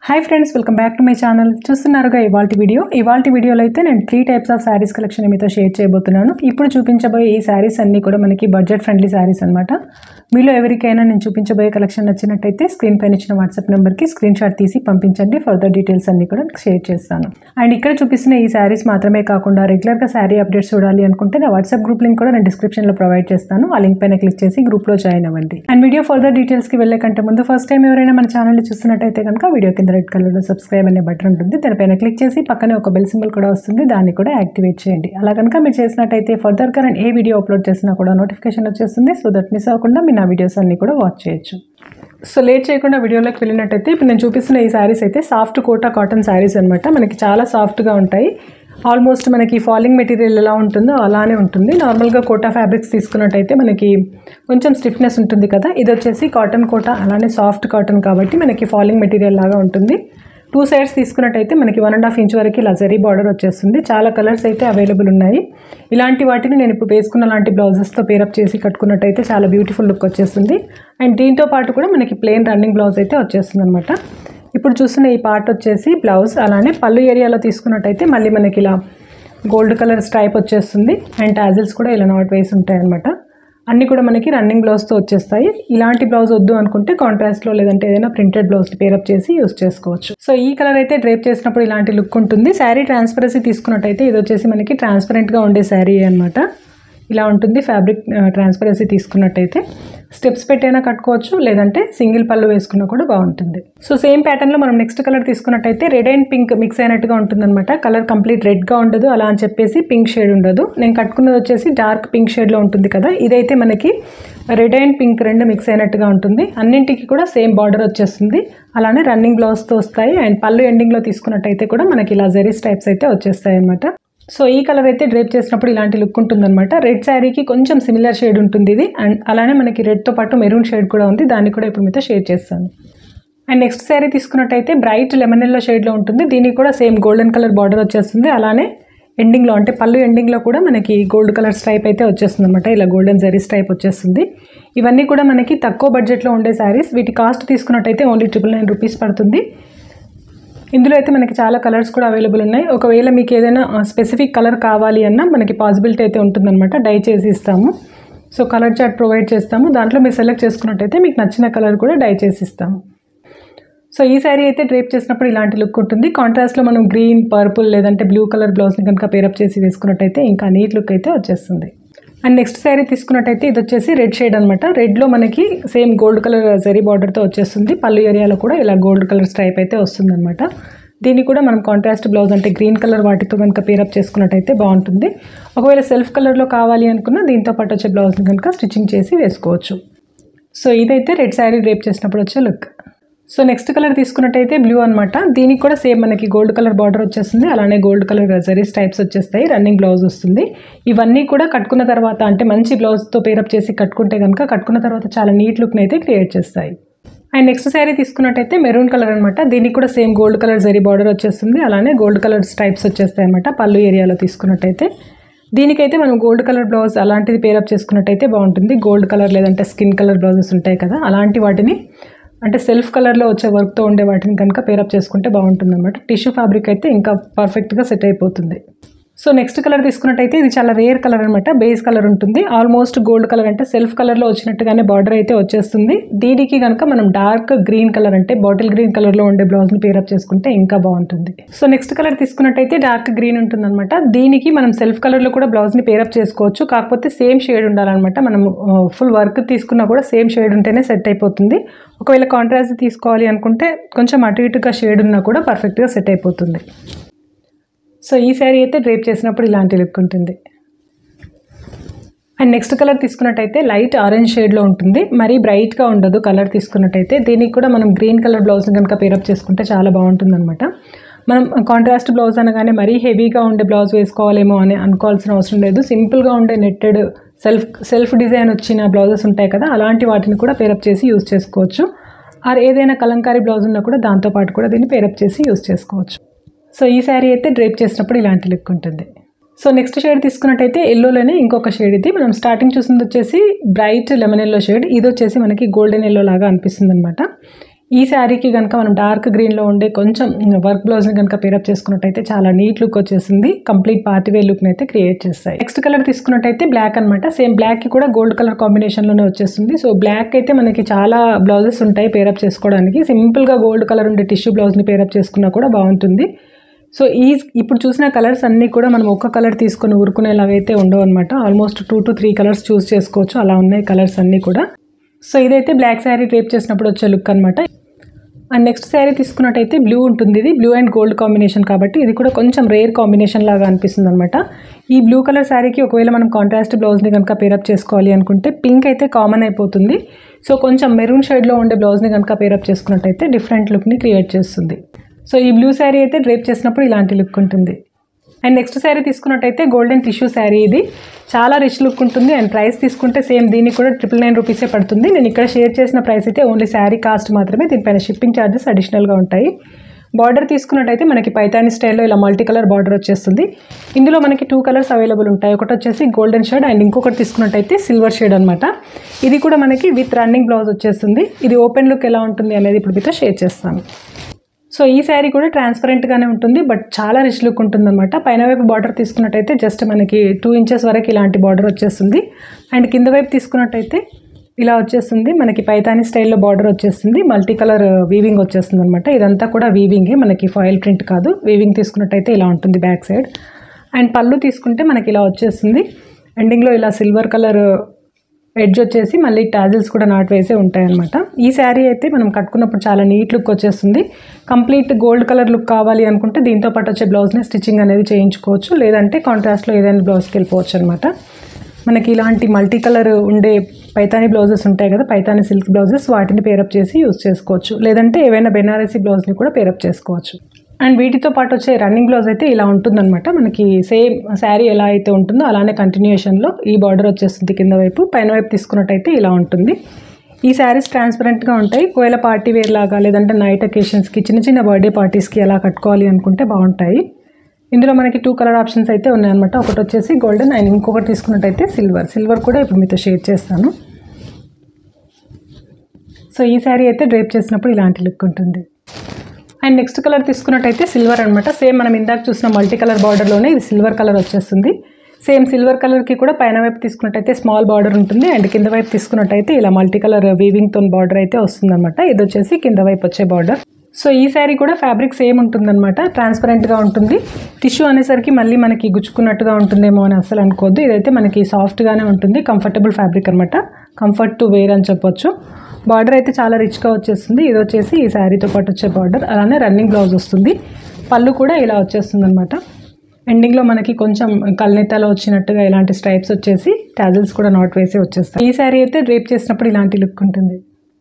hi friends welcome back to my channel చూస్తున్నారుగా ఇవాళ video ఇవాళ వీడియోలో అయితే నేను three types of saris collection మీతో షేర్ చేయబోతున్నాను ఇప్పుడు చూపించబోయే ఈ శారీస్ అన్నీ కూడా మనకి బడ్జెట్ ఫ్రెండ్లీ శారీస్ అనమాట మీలో ఎవరికైనా నేను చూపించబోయే కలెక్షన్ నచ్చినట్టయితే స్క్రీన్ పైన ఇచ్చిన వాట్సాప్ నెంబర్కి స్క్రీన్ షాట్ తీసి పంపించండి ఫర్దర్ డీటెయిల్స్ అన్ని కూడా షేర్ చేస్తాను అండ్ ఇక్కడ చూపిస్తున్న ఈ శారీస్ మాత్రమే కాకుండా రెగ్యులర్గా శారీ అప్డేట్స్ చూడాలి అనుకుంటే నా వాట్సాప్ గ్రూప్ లింక్ కూడా నేను డిస్క్రిప్షన్లో ప్రొవైడ్ చేస్తాను ఆ లింక్ పైన క్లిక్ చేసి గ్రూప్లో జాయిన్ అవ్వండి అండ్ వీడియో ఫర్దర్ డీటెయిల్స్కి వెళ్ళే కంటే ముందు ఫస్ట్ టైం ఎవరైనా మన ఛానల్ని చూస్తున్నట్టయితే కనుక వీడియో కింద రెడ్ కలర్లో సబ్స్క్రైబ్ అనే బటన్ ఉంటుంది దానిపైన క్లిక్ చేసి పక్కనే ఒక బెల్ సింబల్ కూడా వస్తుంది దాన్ని కూడా యాక్టివేట్ చేయండి అలా కనుక మీరు చేసినట్టయితే ఫర్దర్గా నేను ఏ వీడియో అప్లోడ్ చేసినా కూడా నోటిఫికేషన్ వచ్చేస్తుంది సో దట్ మిస్ అవ్వకుండా మీరు నా వీడియోస్ అన్ని కూడా వాచ్ చేయొచ్చు సో లేట్ చేయకుండా వీడియోలోకి వెళ్ళినట్టయితే ఇప్పుడు నేను చూపిస్తున్న ఈ శారీస్ అయితే సాఫ్ట్ కోటా కాటన్ శారీస్ అనమాట మనకి చాలా సాఫ్ట్గా ఉంటాయి ఆల్మోస్ట్ మనకి ఫాలింగ్ మెటీరియల్ ఎలా ఉంటుందో అలానే ఉంటుంది నార్మల్గా కోటా ఫ్యాబ్రిక్స్ తీసుకున్నట్టయితే మనకి కొంచెం స్టిఫ్నెస్ ఉంటుంది కదా ఇది వచ్చేసి కాటన్ కోటా అలానే సాఫ్ట్ కాటన్ కాబట్టి మనకి ఫాలింగ్ మెటీరియల్ లాగా ఉంటుంది టూ సైడ్స్ తీసుకున్నట్టయితే మనకి వన్ అండ్ హాఫ్ ఇంచ్ వరకు ఇలా జరీ బార్డర్ వచ్చేస్తుంది చాలా కలర్స్ అయితే అవైలబుల్ ఉన్నాయి ఇలాంటి వాటిని నేను ఇప్పుడు వేసుకున్న లాంటి బ్లౌజెస్తో పేరప్ చేసి కట్టుకున్నట్టయితే చాలా బ్యూటిఫుల్ లుక్ వచ్చేస్తుంది అండ్ దీంతో పాటు కూడా మనకి ప్లెయిన్ రన్నింగ్ బ్లౌజ్ అయితే వచ్చేస్తుంది అనమాట ఇప్పుడు చూస్తున్న ఈ పార్ట్ వచ్చేసి బ్లౌజ్ అలానే పళ్ళు ఏరియాలో తీసుకున్నట్టయితే మళ్ళీ మనకి ఇలా గోల్డ్ కలర్ స్ట్రైప్ వచ్చేస్తుంది అండ్ టాజిల్స్ కూడా ఇలా నాట్ వేసి ఉంటాయి అనమాట అన్నీ కూడా మనకి రన్నింగ్ బ్లౌజ్తో వచ్చేస్తాయి ఇలాంటి బ్లౌజ్ వద్దు అనుకుంటే కాంట్రాస్ట్లో లేదంటే ఏదైనా ప్రింటెడ్ బ్లౌజ్ పేరప్ చేసి యూస్ చేసుకోవచ్చు సో ఈ కలర్ అయితే డ్రేప్ చేసినప్పుడు ఇలాంటి లుక్ ఉంటుంది శారీ ట్రాన్స్పరెన్సీ తీసుకున్నట్టయితే ఇది వచ్చేసి మనకి ట్రాన్స్పరెంట్గా ఉండే శారీ అనమాట ఇలా ఉంటుంది ఫ్యాబ్రిక్ ట్రాన్స్పరెన్సీ తీసుకున్నట్టయితే స్టెప్స్ పెట్టైనా కట్టుకోవచ్చు లేదంటే సింగిల్ పళ్ళు వేసుకున్నా కూడా బాగుంటుంది సో సేమ్ ప్యాటర్న్లో మనం నెక్స్ట్ కలర్ తీసుకున్నట్టయితే రెడ్ అండ్ పింక్ మిక్స్ అయినట్టుగా ఉంటుందన్నమాట కలర్ కంప్లీట్ రెడ్గా ఉండదు అలా అని చెప్పేసి పింక్ షేడ్ ఉండదు నేను కట్టుకున్నది వచ్చేసి డార్క్ పింక్ షేడ్లో ఉంటుంది కదా ఇదైతే మనకి రెడ్ అండ్ పింక్ రెండు మిక్స్ అయినట్టుగా ఉంటుంది అన్నింటికి కూడా సేమ్ బార్డర్ వచ్చేస్తుంది అలానే రన్నింగ్ బ్లౌజ్తో వస్తాయి అండ్ పళ్ళు ఎండింగ్లో తీసుకున్నట్టయితే కూడా మనకి ఇలా జెరీస్ టైప్స్ అయితే వచ్చేస్తాయి అనమాట సో ఈ కలర్ అయితే డ్రేప్ చేసినప్పుడు ఇలాంటి లుక్ ఉంటుందన్నమాట రెడ్ శారీకి కొంచెం సిమిలర్ షేడ్ ఉంటుంది ఇది అండ్ అలానే మనకి రెడ్తో పాటు మెరూన్ షేడ్ కూడా ఉంది దాన్ని కూడా ఇప్పుడు మీతో షేర్ చేస్తాను అండ్ నెక్స్ట్ శారీ తీసుకున్నట్టయితే బ్రైట్ లెమన్ ఎల్లో షేడ్లో ఉంటుంది దీనికి కూడా సేమ్ గోల్డెన్ కలర్ బార్డర్ వచ్చేస్తుంది అలానే ఎండింగ్లో అంటే పళ్ళు ఎండింగ్లో కూడా మనకి గోల్డ్ కలర్ స్ట్రైప్ అయితే వచ్చేస్తుంది అనమాట ఇలా గోల్డెన్ జరీ స్ట్రైప్ వచ్చేస్తుంది ఇవన్నీ కూడా మనకి తక్కువ బడ్జెట్లో ఉండే శారీస్ వీటి కాస్ట్ తీసుకున్నట్టయితే ఓన్లీ ట్రిపుల్ నైన్ రూపీస్ పడుతుంది ఇందులో అయితే మనకి చాలా కలర్స్ కూడా అవైలబుల్ ఉన్నాయి ఒకవేళ మీకు ఏదైనా స్పెసిఫిక్ కలర్ కావాలి అన్నా మనకి పాసిబిలిటీ అయితే ఉంటుందన్నమాట డై చేసి ఇస్తాము సో కలర్ చార్ట్ ప్రొవైడ్ చేస్తాము దాంట్లో మీరు సెలెక్ట్ చేసుకున్నట్టయితే మీకు నచ్చిన కలర్ కూడా డై చేసి ఇస్తాము సో ఈ శారీ అయితే డ్రేప్ చేసినప్పుడు ఇలాంటి లుక్ ఉంటుంది కాంట్రాస్ట్లో మనం గ్రీన్ పర్పుల్ లేదంటే బ్లూ కలర్ బ్లౌజ్ని కనుక పేరప్ చేసి వేసుకున్నట్టయితే ఇంకా నీట్ లుక్ అయితే వచ్చేస్తుంది అండ్ నెక్స్ట్ శారీ తీసుకున్నట్టయితే ఇది వచ్చేసి రెడ్ షేడ్ అనమాట రెడ్లో మనకి సేమ్ గోల్డ్ కలర్ జరీ బార్డర్తో వచ్చేస్తుంది పళ్ళు ఏరియాలో కూడా ఇలా గోల్డ్ కలర్ స్ట్రైప్ అయితే వస్తుంది అనమాట దీన్ని కూడా మనం కాంట్రాస్ట్ బ్లౌజ్ అంటే గ్రీన్ కలర్ వాటితో కనుక పేరప్ చేసుకున్నట్టయితే బాగుంటుంది ఒకవేళ సెల్ఫ్ కలర్లో కావాలి అనుకున్న దీంతో పాటు వచ్చే బ్లౌజ్ని కనుక స్టిచ్చింగ్ చేసి వేసుకోవచ్చు సో ఇదైతే రెడ్ శారీ డ్రేప్ చేసినప్పుడు వచ్చే లుక్ సో నెక్స్ట్ కలర్ తీసుకున్నట్టయితే బ్లూ అనమాట దీనికి కూడా సేమ్ మనకి గోల్డ్ కలర్ బార్డర్ వచ్చేస్తుంది అలానే గోల్డ్ కలర్ జరీస్ టైప్స్ వచ్చేస్తాయి రన్నింగ్ బ్లౌజ్ వస్తుంది ఇవన్నీ కూడా కట్టుకున్న తర్వాత అంటే మంచి బ్లౌజ్తో పేరప్ చేసి కట్టుకుంటే కనుక కట్టుకున్న తర్వాత చాలా నీట్ లుక్ని అయితే క్రియేట్ చేస్తాయి అండ్ నెక్స్ట్ శారీ తీసుకున్నట్టయితే మెరూన్ కలర్ అనమాట దీనికి కూడా same gold colour zari border వచ్చేస్తుంది అలానే గోల్డ్ కలర్ స్ట్రైప్స్ వచ్చేస్తాయి అనమాట పళ్ళు ఏరియాలో తీసుకున్నట్టయితే దీనికైతే మనం గోల్డ్ కలర్ బ్లౌజ్ అలాంటిది పేరప్ చేసుకున్నట్టయితే బాగుంటుంది గోల్డ్ కలర్ లేదంటే స్కిన్ కలర్ బ్లౌజెస్ ఉంటాయి కదా అలాంటి వాటిని అంటే సెల్ఫ్ కలర్లో వచ్చే వర్క్తో ఉండే వాటిని కనుక పేరప్ చేసుకుంటే బాగుంటుంది అనమాట టిష్యూ ఫ్యాబ్రిక్ అయితే ఇంకా పర్ఫెక్ట్గా సెట్ అయిపోతుంది సో నెక్స్ట్ కలర్ తీసుకున్నట్టయితే ఇది చాలా రేర్ కలర్ అనమాట బేస్ కలర్ ఉంటుంది ఆల్మోస్ట్ గోల్డ్ కలర్ అంటే సెల్ఫ్ కలర్లో వచ్చినట్టుగానే బార్డర్ అయితే వచ్చేస్తుంది దీనికి కనుక మనం డార్క్ గ్రీన్ కలర్ అంటే బాటిల్ గ్రీన్ కలర్లో ఉండే బ్లౌజ్ని పేరప్ చేసుకుంటే ఇంకా బాగుంటుంది సో నెక్స్ట్ కలర్ తీసుకున్నట్టయితే డార్క్ గ్రీన్ ఉంటుందన్నమాట దీనికి మనం సెల్ఫ్ కలర్లో కూడా బ్లౌజ్ని పేరప్ చేసుకోవచ్చు కాకపోతే సేమ్ షేడ్ ఉండాలన్నమాట మనం ఫుల్ వర్క్ తీసుకున్నా కూడా సేమ్ షేడ్ ఉంటేనే సెట్ అయిపోతుంది ఒకవేళ కాంట్రాస్ట్ తీసుకోవాలి అనుకుంటే కొంచెం అటు ఇటుగా షేడ్ ఉన్నా కూడా పర్ఫెక్ట్గా సెట్ అయిపోతుంది సో ఈ శారీ అయితే డ్రేప్ చేసినప్పుడు ఇలాంటి లుక్ ఉంటుంది అండ్ నెక్స్ట్ కలర్ తీసుకున్నట్టయితే లైట్ ఆరెంజ్ షేడ్లో ఉంటుంది మరీ బ్రైట్గా ఉండదు కలర్ తీసుకున్నట్టయితే దీనికి కూడా మనం గ్రీన్ కలర్ బ్లౌజ్ని కనుక పేరప్ చేసుకుంటే చాలా బాగుంటుంది అనమాట మనం కాంట్రాస్ట్ బ్లౌజ్ అనగానే మరీ హెవీగా ఉండే బ్లౌజ్ వేసుకోవాలేమో అని అనుకోవాల్సిన అవసరం లేదు సింపుల్గా ఉండే నెట్టెడ్ సెల్ఫ్ సెల్ఫ్ డిజైన్ వచ్చిన బ్లౌజెస్ ఉంటాయి కదా అలాంటి వాటిని కూడా పేరప్ చేసి యూజ్ చేసుకోవచ్చు ఆర్ ఏదైనా కలంకారీ బ్లౌజ్ ఉన్నా కూడా దాంతోపాటు కూడా దీన్ని పేరప్ చేసి యూజ్ చేసుకోవచ్చు సో ఈ శారీ అయితే డ్రేప్ చేసినప్పుడు ఇలాంటి లుక్ ఉంటుంది సో నెక్స్ట్ షేడ్ తీసుకున్నట్టయితే ఎల్లోలోనే ఇంకొక షేడ్ ఇది మనం స్టార్టింగ్ చూసింది వచ్చేసి బ్రైట్ లెమన్ ఎల్లో షేడ్ ఇది వచ్చేసి మనకి గోల్డెన్ ఎల్లో లాగా అనిపిస్తుంది అనమాట ఈ శారీకి కనుక మనం డార్క్ గ్రీన్లో ఉండే కొంచెం వర్క్ బ్లౌజ్ని కనుక పేరప్ చేసుకున్నట్టయితే చాలా నీట్ లుక్ వచ్చేసింది కంప్లీట్ పార్టీ వేర్ లుక్ని అయితే క్రియేట్ చేస్తాయి నెక్స్ట్ కలర్ తీసుకున్నట్టయితే బ్లాక్ అనమాట సేమ్ బ్లాక్కి కూడా గోల్డ్ కలర్ కాంబినేషన్లోనే వచ్చేస్తుంది సో బ్లాక్ అయితే మనకి చాలా బ్లౌజెస్ ఉంటాయి పేరప్ చేసుకోవడానికి సింపుల్గా గోల్డ్ కలర్ ఉండే టిష్యూ బ్లౌజ్ని పేరప్ చేసుకున్నా కూడా బాగుంటుంది సో ఈ ఇప్పుడు చూసిన కలర్స్ అన్నీ కూడా మనం ఒక్క కలర్ తీసుకొని ఊరుకునేలాగైతే ఉండవు అనమాట almost two to three colours choose చేసుకోవచ్చు అలా ఉన్నాయి కలర్స్ అన్నీ కూడా సో ఇదైతే బ్లాక్ శారీ డ్రేప్ చేసినప్పుడు వచ్చే లుక్ అనమాట అండ్ నెక్స్ట్ శారీ తీసుకున్నట్టయితే బ్లూ ఉంటుంది ఇది బ్లూ అండ్ గోల్డ్ కాంబినేషన్ కాబట్టి ఇది కూడా కొంచెం రేర్ కాంబినేషన్ లాగా అనిపిస్తుంది అనమాట ఈ బ్లూ కలర్ శారీకి ఒకవేళ మనం కాంట్రాస్ట్ బ్లౌజ్ని కనుక పేరప్ చేసుకోవాలి అనుకుంటే పింక్ అయితే కామన్ అయిపోతుంది సో కొంచెం మెరూన్ షేడ్లో ఉండే బ్లౌజ్ని కనుక పేరప్ చేసుకున్నట్టయితే డిఫరెంట్ లుక్ని క్రియేట్ చేస్తుంది సో ఈ బ్లూ శారీ అయితే డ్రేప్ చేసినప్పుడు ఇలాంటి లుక్ ఉంటుంది అండ్ నెక్స్ట్ శారీ తీసుకున్నట్టయితే గోల్డెన్ టిష్యూ శారీ ఇది చాలా రిచ్ లుక్ ఉంటుంది అండ్ ప్రైస్ తీసుకుంటే సేమ్ దీనికి కూడా ట్రిపుల్ నైన్ రూపీసే పడుతుంది నేను ఇక్కడ షేర్ చేసిన ప్రైస్ అయితే ఓన్లీ శారీ కాస్ట్ మాత్రమే దీనిపైన షిప్పింగ్ ఛార్జెస్ అడిషనల్గా ఉంటాయి బార్డర్ తీసుకున్నట్టయితే మనకి పైతాని స్టైల్లో ఇలా మల్టీ కలర్ బార్డర్ వచ్చేస్తుంది ఇందులో మనకి టూ కలర్స్ అవైలబుల్ ఉంటాయి ఒకటి వచ్చేసి గోల్డెన్ షేడ్ అండ్ ఇంకొకటి తీసుకున్నట్టయితే సిల్వర్ షేడ్ అనమాట ఇది కూడా మనకి విత్ రన్నింగ్ బ్లౌజ్ వచ్చేస్తుంది ఇది ఓపెన్ లుక్ ఎలా ఉంటుంది అనేది ఇప్పుడు మీతో షేర్ చేస్తాను సో ఈ శారీ కూడా ట్రాన్స్పరెంట్గానే ఉంటుంది బట్ చాలా రిచ్ లుక్ ఉంటుందన్నమాట పైన వైపు బార్డర్ తీసుకున్నట్టయితే జస్ట్ మనకి టూ ఇంచెస్ వరకు ఇలాంటి బార్డర్ వచ్చేస్తుంది అండ్ కింద వైపు తీసుకున్నట్టయితే ఇలా వచ్చేస్తుంది మనకి పైతాని స్టైల్లో బార్డర్ వచ్చేస్తుంది మల్టీ కలర్ వీవింగ్ వచ్చేస్తుంది అనమాట ఇదంతా కూడా వీవింగే మనకి ఫాయిల్ ప్రింట్ కాదు వీవింగ్ తీసుకున్నట్టయితే ఇలా ఉంటుంది బ్యాక్ సైడ్ అండ్ పళ్ళు తీసుకుంటే మనకి ఇలా వచ్చేస్తుంది ఎండింగ్లో ఇలా సిల్వర్ కలర్ ఎడ్జ్ వచ్చేసి మళ్ళీ టాజిల్స్ కూడా నాట్ వేసే ఉంటాయన్నమాట ఈ శారీ అయితే మనం కట్టుకున్నప్పుడు చాలా నీట్ లుక్ వచ్చేస్తుంది కంప్లీట్ గోల్డ్ కలర్ లుక్ కావాలి అనుకుంటే దీంతో పాటు వచ్చే బ్లౌజ్ని స్టిచ్చింగ్ అనేది చేయించుకోవచ్చు లేదంటే కాంట్రాస్ట్లో ఏదైనా బ్లౌజ్కి వెళ్ళిపోవచ్చు అనమాట మనకి ఇలాంటి మల్టీ కలర్ ఉండే పైతాని బ్లౌజెస్ ఉంటాయి కదా పైతాని సిల్క్ బ్లౌజెస్ వాటిని పేరప్ చేసి యూస్ చేసుకోవచ్చు లేదంటే ఏవైనా బెనారసీ బ్లౌజ్ని కూడా పేరప్ చేసుకోవచ్చు అండ్ వీటితో పాటు వచ్చే రన్నింగ్ బ్లౌజ్ అయితే ఇలా ఉంటుందన్నమాట మనకి సేమ్ శారీ ఎలా అయితే ఉంటుందో అలానే కంటిన్యూషన్లో ఈ బార్డర్ వచ్చేస్తుంది కింద వైపు పైన వైపు తీసుకున్నట్టయితే ఇలా ఉంటుంది ఈ శారీస్ ట్రాన్స్పరెంట్గా ఉంటాయి ఒకవేళ పార్టీ వేర్ లాగా లేదంటే నైట్ అకేషన్స్కి చిన్న చిన్న బర్త్డే పార్టీస్కి ఎలా కట్టుకోవాలి అనుకుంటే బాగుంటాయి ఇందులో మనకి టూ కలర్ ఆప్షన్స్ అయితే ఉన్నాయన్నమాట ఒకటి వచ్చేసి గోల్డెన్ అండ్ ఇంకొకటి తీసుకున్నట్టయితే సిల్వర్ సిల్వర్ కూడా ఇప్పుడు మీతో షేర్ చేస్తాను సో ఈ శారీ అయితే డ్రేప్ చేసినప్పుడు ఇలాంటి లుక్ ఉంటుంది అండ్ నెక్స్ట్ కలర్ తీసుకున్నట్టయితే సిల్వర్ అనమాట సేమ్ మనం ఇందాక చూసిన మల్టీ కలర్ బార్డర్లోనే ఇది సిల్వర్ కలర్ వచ్చేస్తుంది సేమ్ సిల్వర్ కలర్కి కూడా పైన వైపు తీసుకున్నట్టయితే స్మాల్ బార్డర్ ఉంటుంది అండ్ కింద వైపు తీసుకున్నట్టయితే ఇలా మల్టీ కలర్ వీవింగ్తో బార్డర్ అయితే వస్తుందన్నమాట ఇది వచ్చేసి కింద వైపు వచ్చే బార్డర్ సో ఈ శారీ కూడా ఫ్యాబ్రిక్ సేమ్ ఉంటుందన్నమాట ట్రాన్స్పరెంట్గా ఉంటుంది టిష్యూ అనేసరికి మళ్ళీ మనకి గుచ్చుకున్నట్టుగా ఉంటుందేమో అని అసలు అనుకోవద్దు ఇదైతే మనకి సాఫ్ట్గానే ఉంటుంది కంఫర్టబుల్ ఫ్యాబ్రిక్ అనమాట కంఫర్ట్ టు వేర్ అని చెప్పొచ్చు బార్డర్ అయితే చాలా రిచ్గా వచ్చేస్తుంది ఇది వచ్చేసి ఈ శారీతో పాటు వచ్చే బార్డర్ అలానే రన్నింగ్ బ్లౌజ్ వస్తుంది పళ్ళు కూడా ఇలా వచ్చేస్తుంది అనమాట ఎండింగ్లో మనకి కొంచెం కల్నెత్తాలో వచ్చినట్టుగా ఇలాంటి స్ట్రైప్స్ వచ్చేసి టాజిల్స్ కూడా నాట్ వేసి వచ్చేస్తాయి ఈ శారీ అయితే డ్రేప్ చేసినప్పుడు ఇలాంటి లుక్ ఉంటుంది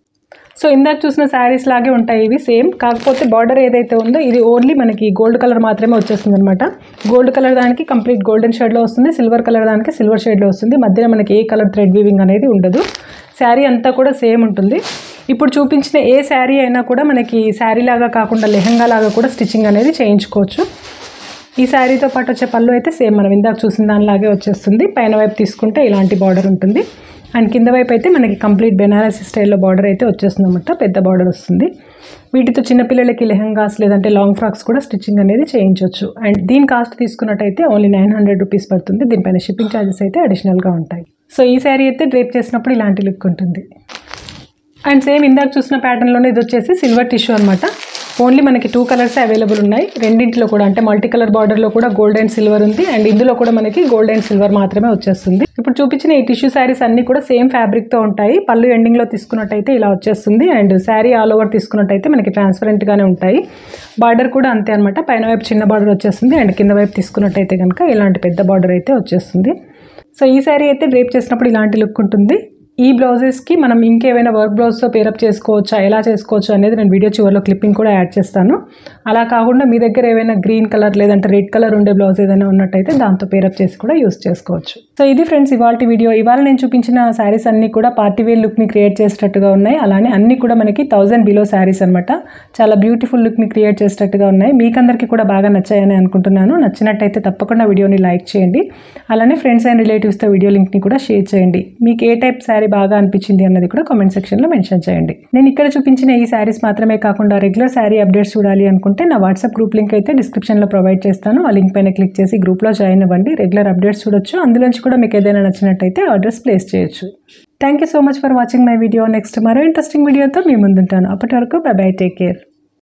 సో ఇందాక చూసిన శారీస్ లాగే ఉంటాయి ఇవి సేమ్ కాకపోతే బార్డర్ ఏదైతే ఉందో ఇది ఓన్లీ మనకి గోల్డ్ కలర్ మాత్రమే వచ్చేస్తుంది అనమాట గోల్డ్ కలర్ దానికి కంప్లీట్ గోల్డెన్ షేడ్లో వస్తుంది సిల్వర్ కలర్ దానికి సిల్వర్ షేడ్లో వస్తుంది మధ్యలో మనకి ఏ కలర్ థ్రెడ్ వీవింగ్ అనేది ఉండదు శారీ అంతా కూడా సేమ్ ఉంటుంది ఇప్పుడు చూపించిన ఏ శారీ అయినా కూడా మనకి శారీ లాగా కాకుండా లెహంగా లాగా కూడా స్టిచ్చింగ్ అనేది చేయించుకోవచ్చు ఈ శారీతో పాటు వచ్చే పళ్ళు అయితే సేమ్ మనం ఇందాక చూసిన దానిలాగే వచ్చేస్తుంది పైన వైపు తీసుకుంటే ఇలాంటి బార్డర్ ఉంటుంది అండ్ కింద వైపు అయితే మనకి కంప్లీట్ బెనారసీ స్టైల్లో బార్డర్ అయితే వచ్చేస్తుంది అనమాట పెద్ద బార్డర్ వస్తుంది వీటితో చిన్నపిల్లలకి లెహంగాస్ లేదంటే లాంగ్ ఫ్రాక్స్ కూడా స్టిచ్చింగ్ అనేది చేయించవచ్చు అండ్ దీని కాస్ట్ తీసుకున్నట్టయితే ఓన్లీ నైన్ హండ్రెడ్ రూపీస్ పడుతుంది దీనిపైన షిప్పింగ్ ఛార్జెస్ అయితే అడిషనల్గా ఉంటాయి సో ఈ శారీ అయితే డ్రేప్ చేసినప్పుడు ఇలాంటి లుక్ ఉంటుంది అండ్ సేమ్ ఇందాక చూసిన ప్యాటర్న్లోనే ఇది వచ్చేసి సిల్వర్ టిష్యూ అనమాట ఓన్లీ మనకి టూ కలర్స్ అవైలబుల్ ఉన్నాయి రెండింటిలో కూడా అంటే మల్టీ కలర్ బార్డర్లో కూడా గోల్డ్ అండ్ సిల్వర్ ఉంది అండ్ ఇందులో కూడా మనకి గోల్డ్ అండ్ సిల్వర్ మాత్రమే వచ్చేస్తుంది ఇప్పుడు చూపించిన ఈ టిష్యూ శారీస్ అన్ని కూడా సేమ్ ఫ్యాబ్రిక్తో ఉంటాయి పళ్ళు ఎండింగ్లో తీసుకున్నట్టయితే ఇలా వచ్చేస్తుంది అండ్ శారీ ఆల్ ఓవర్ తీసుకున్నట్టయితే మనకి ట్రాన్స్పరెంట్గానే ఉంటాయి బార్డర్ కూడా అంతే అనమాట పైన వైపు చిన్న బార్డర్ వచ్చేస్తుంది అండ్ కింద వైపు తీసుకున్నట్టయితే కనుక ఇలాంటి పెద్ద బార్డర్ అయితే వచ్చేస్తుంది సో ఈ శారీ అయితే డ్రేప్ చేసినప్పుడు ఇలాంటి లుక్ ఉంటుంది ఈ బ్లౌజెస్కి మనం ఇంకేమైనా వర్క్ బ్లౌజ్తో పేరప్ చేసుకోవచ్చా ఎలా చేసుకోవచ్చు అనేది నేను వీడియో చివరిలో క్లిప్పింగ్ కూడా యాడ్ చేస్తాను అలా కాకుండా మీ దగ్గర ఏమైనా గ్రీన్ కలర్ లేదంటే రెడ్ కలర్ ఉండే బ్లౌజ్ ఏదైనా ఉన్నట్టయితే దాంతో పేరప్ చేసి కూడా యూస్ చేసుకోవచ్చు సో ఇది ఫ్రెండ్స్ ఇవాళ వీడియో ఇవాళ నేను చూపించిన శారీస్ అన్నీ కూడా పార్టీ వేర్ లుక్ని క్రియేట్ చేసేటట్టుగా ఉన్నాయి అలానే అన్నీ కూడా మనకి థౌజండ్ బిలో శారీస్ అనమాట చాలా బ్యూటిఫుల్ లుక్ని క్రియేట్ చేసేటట్టుగా ఉన్నాయి మీకందరికీ కూడా బాగా నచ్చాయని అనుకుంటున్నాను నచ్చినట్టయితే తప్పకుండా వీడియోని లైక్ చేయండి అలానే ఫ్రెండ్స్ అండ్ రిలేటివ్స్తో వీడియో లింక్ని కూడా షేర్ చేయండి మీకు ఏ టైప్ శారీ బాగా అనిపించింది అన్నది కూడా కామెంట్ సెక్షన్లో మెన్షన్ చేయండి నేను ఇక్కడ చూపించిన ఈ శారీస్ మాత్రమే కాకుండా రెగ్యులర్ శారీ అప్డేట్స్ చూడాలి అనుకుంటే నా వాట్సాప్ గ్రూప్ లింక్ అయితే డిస్క్రిప్షన్లో ప్రొవైడ్ చేస్తాను ఆ లింక్ పైన క్లిక్ చేసి గ్రూప్లో జాయిన్ అవ్వండి రెగ్యులర్ అప్డేట్స్ చూడొచ్చు అందులోంచి కూడా మీకు ఏదైనా నచ్చినట్టయితే ఆర్డర్స్ ప్లేస్ చేయొచ్చు thank you so much for watching my video next మరో ఇంట్రెస్టింగ్ వీడియోతో మీ ముందుంటాను అప్పటి వరకు బై బై టేక్ కేర్